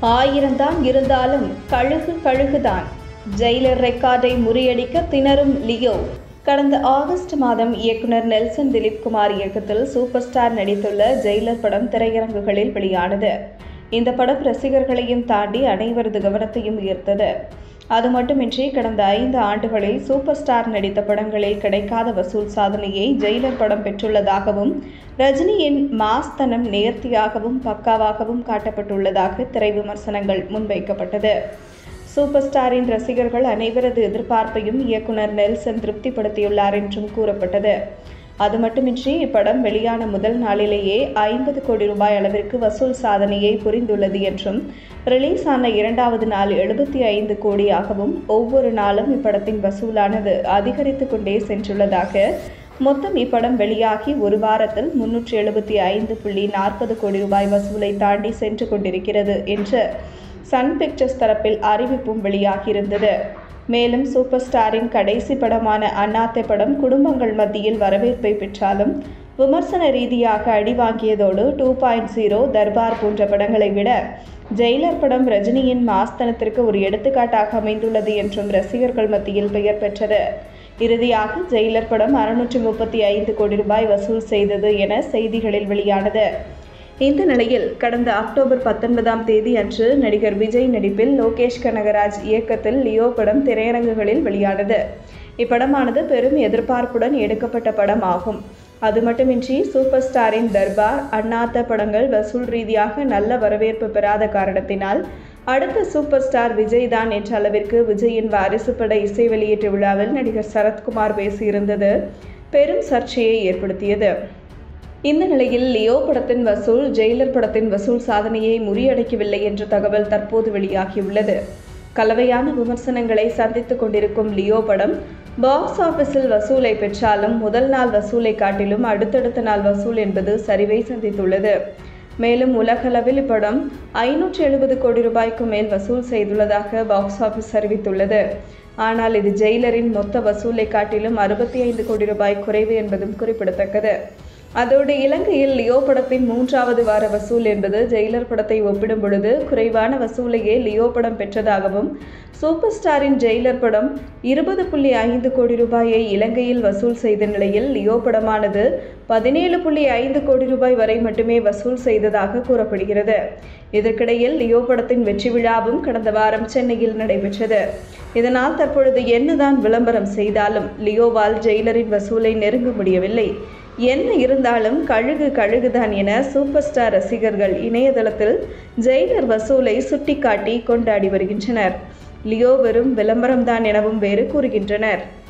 ஆயிரம்தான் இருந்தாலும் கழுகு கழுகுதான் ஜெயிலர் ரெக்கார்டை முறியடிக்க திணறும் லியோ கடந்த ஆகஸ்ட் மாதம் இயக்குனர் நெல்சன் திலீப் குமார் இயக்கத்தில் சூப்பர் ஸ்டார் நடித்துள்ள ஜெயிலர் படம் திரையரங்குகளில் வெளியானது இந்த படம் ரசிகர்களையும் தாண்டி அனைவரது கவனத்தையும் ஈர்த்தது அது மட்டுமின்றி கடந்த ஐந்து ஆண்டுகளில் சூப்பர் ஸ்டார் நடித்த படங்களில் கிடைக்காத வசூல் சாதனையை ஜெயிலர் படம் பெற்றுள்ளதாகவும் ரஜினியின் மாஸ்தனம் நேர்த்தியாகவும் பக்காவாகவும் காட்டப்பட்டுள்ளதாக திரை விமர்சனங்கள் முன்வைக்கப்பட்டது சூப்பர் ஸ்டாரின் ரசிகர்கள் அனைவரது எதிர்பார்ப்பையும் இயக்குனர் நெல்சன் திருப்திப்படுத்தியுள்ளார் என்றும் கூறப்பட்டது அது மட்டுமின்றி இப்படம் வெளியான முதல் நாளிலேயே ஐம்பது கோடி ரூபாய் அளவிற்கு வசூல் சாதனையை புரிந்துள்ளது என்றும் ரிலீஸ் ஆன இரண்டாவது நாள் எழுபத்தி ஐந்து கோடியாகவும் ஒவ்வொரு நாளும் இப்படத்தின் வசூலானது அதிகரித்து கொண்டே சென்றுள்ளதாக மொத்தம் இப்படம் வெளியாகி ஒரு வாரத்தில் முன்னூற்றி எழுபத்தி ஐந்து புள்ளி நாற்பது கோடி ரூபாய் வசூலை தாண்டி சென்று கொண்டிருக்கிறது என்று சன் பிக்சர்ஸ் தரப்பில் அறிவிப்பும் வெளியாகியிருந்தது மேலும் சூப்பர் ஸ்டாரின் கடைசி படமான அண்ணாத்தை படம் குடும்பங்கள் மத்தியில் வரவேற்பை பெற்றாலும் விமர்சன ரீதியாக அடி வாங்கியதோடு டூ பாயிண்ட் ஜீரோ தர்பார் போன்ற படங்களை விட ஜெயிலர் படம் ரஜினியின் மாஸ்தனத்திற்கு ஒரு எடுத்துக்காட்டாக அமைந்துள்ளது என்றும் ரசிகர்கள் மத்தியில் பெயர் பெற்றது இறுதியாக ஜெயிலர் படம் அறுநூற்றி முப்பத்தி ஐந்து கோடி ரூபாய் வசூல் செய்தது என செய்திகளில் வெளியானது இந்த நிலையில் கடந்த அக்டோபர் பத்தொன்பதாம் தேதி அன்று நடிகர் விஜய் நடிப்பில் லோகேஷ் கனகராஜ் இயக்கத்தில் லியோ படம் திரையரங்குகளில் வெளியானது இப்படமானது பெரும் எதிர்பார்ப்புடன் எடுக்கப்பட்ட படம் ஆகும் அது மட்டுமின்றி சூப்பர் ஸ்டாரின் தர்பார் அண்ணாத்த படங்கள் வசூல் ரீதியாக நல்ல வரவேற்பு பெறாத காரணத்தினால் அடுத்த சூப்பர் ஸ்டார் விஜய் தான் என்ற அளவிற்கு விஜயின் வாரிசு பட இசை வெளியீட்டு விழாவில் நடிகர் சரத்குமார் பேசியிருந்தது பெரும் சர்ச்சையை ஏற்படுத்தியது இந்த நிலையில் லியோ படத்தின் வசூல் ஜெயிலர் படத்தின் வசூல் சாதனையை முறியடைக்கவில்லை என்ற தகவல் தற்போது வெளியாகியுள்ளது கலவையான விமர்சனங்களை சந்தித்துக் கொண்டிருக்கும் லியோ படம் பாக்ஸ் ஆபீஸில் வசூலை பெற்றாலும் முதல் நாள் வசூலை காட்டிலும் அடுத்தடுத்த நாள் வசூல் என்பது சரிவை சந்தித்துள்ளது மேலும் உலகளவில் இப்படம் ஐநூற்றி எழுபது கோடி ரூபாய்க்கு மேல் வசூல் செய்துள்ளதாக பாக்ஸ் ஆபீஸ் அறிவித்துள்ளது ஆனால் இது ஜெயிலரின் மொத்த வசூலை காட்டிலும் அறுபத்தி ஐந்து கோடி ரூபாய் குறைவு என்பதும் குறிப்பிடத்தக்கது அதோடு இலங்கையில் லியோ படத்தின் மூன்றாவது வார வசூல் என்பது ஜெயிலர் படத்தை ஒப்பிடும் பொழுது குறைவான வசூலையே லியோ படம் பெற்றதாகவும் சூப்பர் ஸ்டாரின் ஜெயிலர் படம் இருபது புள்ளி ஐந்து கோடி ரூபாயை இலங்கையில் வசூல் செய்த நிலையில் லியோ படமானது பதினேழு புள்ளி ஐந்து கோடி ரூபாய் வரை மட்டுமே வசூல் செய்ததாக கூறப்படுகிறது இதற்கிடையில் லியோ படத்தின் வெற்றி விழாவும் கடந்த வாரம் சென்னையில் நடைபெற்றது இதனால் தற்பொழுது என்னதான் விளம்பரம் செய்தாலும் லியோவால் ஜெயிலரின் வசூலை நெருங்க முடியவில்லை என்ன இருந்தாலும் கழுகு கழுகுதான் என சூப்பர் ஸ்டார் ரசிகர்கள் இணையதளத்தில் ஜெயிலர் வசூலை சுட்டிக்காட்டி கொண்டாடி வருகின்றனர் லியோ வெறும் விளம்பரம்தான் எனவும் வேறு கூறுகின்றனர்